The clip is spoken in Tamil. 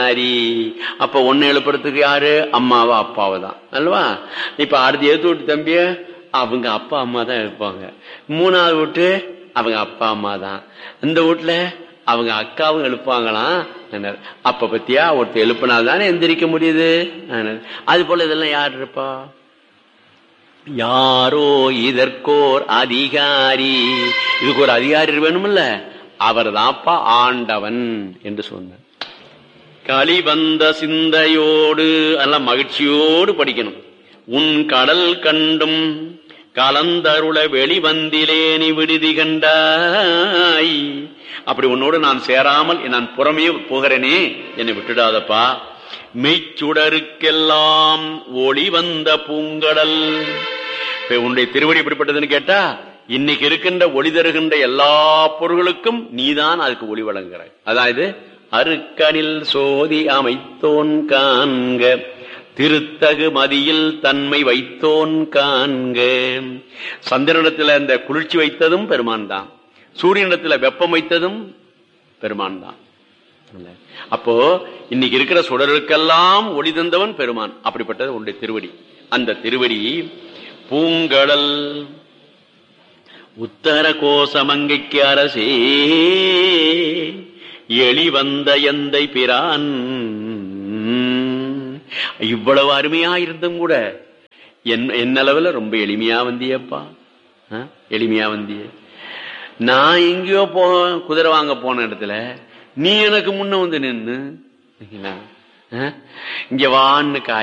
அதிகாரி அப்ப ஒன்னு எழுப்புறதுக்கு யாரு அம்மாவா அப்பாவை தான் அல்லவா இப்ப அடுத்து எடுத்து விட்டு தம்பிய அவங்க அப்பா அம்மா தான் இருப்பாங்க மூணாவது வீட்டு அவங்க அப்பா அம்மா தான் இந்த வீட்டுல அவங்க அக்காவும் எழுப்பாங்களாம் என்னார். அப்ப பத்தியா ஒருத்தர் எழுப்பினால் தானே எந்திரிக்க முடியுது என்னார். அது போல இதெல்லாம் யார் இருப்பா யாரோ இதற்கோர் அதிகாரி இதுக்கு ஒரு அதிகாரி வேணுமில்ல அவர் தான்ப்பா ஆண்டவன் என்று சொன்னார் களி வந்த சிந்தையோடு அல்ல மகிழ்ச்சியோடு படிக்கணும் உன் கடல் கண்டும் கலந்தருள வெளிவந்திலேனி விடுதி கண்டாய் அப்படி உன்னோடு நான் சேராமல் நான் புறமே போகிறேனே என்னை விட்டுடாதப்பா மெய்ச்சுடருக்கெல்லாம் ஒளி வந்த பூங்கடல் இப்ப உன்னுடைய திருவடி எப்படிப்பட்டதுன்னு கேட்டா இன்னைக்கு இருக்கின்ற ஒளி தருகின்ற எல்லா பொருள்களுக்கும் நீதான் அதுக்கு ஒளி வழங்குகிறாய் அதாவது அருக்கனில் சோதி அமைத்தோன் காண்க திருத்தகு மதியில் தன்மை வைத்தோன் காண்க சந்திரனிடத்துல இந்த குளிர்ச்சி வைத்ததும் பெருமான் தான் சூரியனிடத்துல வெப்பம் வைத்ததும் பெருமான் தான் அப்போ இன்னைக்கு இருக்கிற சுடருக்கெல்லாம் ஒளி தந்தவன் பெருமான் அப்படிப்பட்டது உன்னுடைய திருவடி அந்த திருவடி பூங்கடல் உத்தர கோசமங்கைக்கு அரசே எளி வந்த எந்தை பிரான் இவ்வளவு அருமையா இருந்தும் கூட என் என்னளவுல ரொம்ப எளிமையா வந்தியப்பா ஆ? எளிமையா வந்திய நான் எங்கேயோ போ குதிரை வாங்க போன இடத்துல நீ எனக்கு முன்ன வந்து நின்னு ஆ? இங்க வான்னு காய்